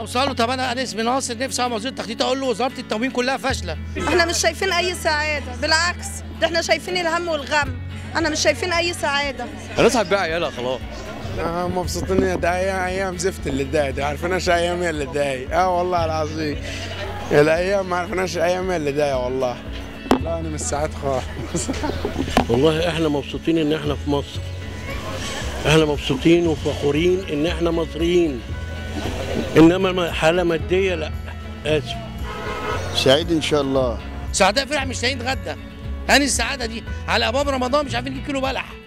اوصله طب انا انا اسمي ناصر نفسي اعمل وزير التخطيط اقول له وزاره التموين كلها فاشله احنا مش شايفين اي سعاده بالعكس ده احنا شايفين الهم والغم احنا مش شايفين اي سعاده الناس هتبيع عيالها خلاص آه مبسوطين ان ده ايام ايام زفت اللي اتضايق دي عارفيناش ايام هي اللي اتضايق اه والله العظيم الايام ما عرفناش ايام هي اللي اتضايق والله لا انا مش سعيد خالص والله احنا مبسوطين ان احنا في مصر احنا مبسوطين وفخورين ان احنا مصريين انما حاله ماديه لا اسف سعيد ان شاء الله سعداء فرح مش لاقيين نتغدى هاني السعاده دي على ابواب رمضان مش عارفين نجيب كيلو بلح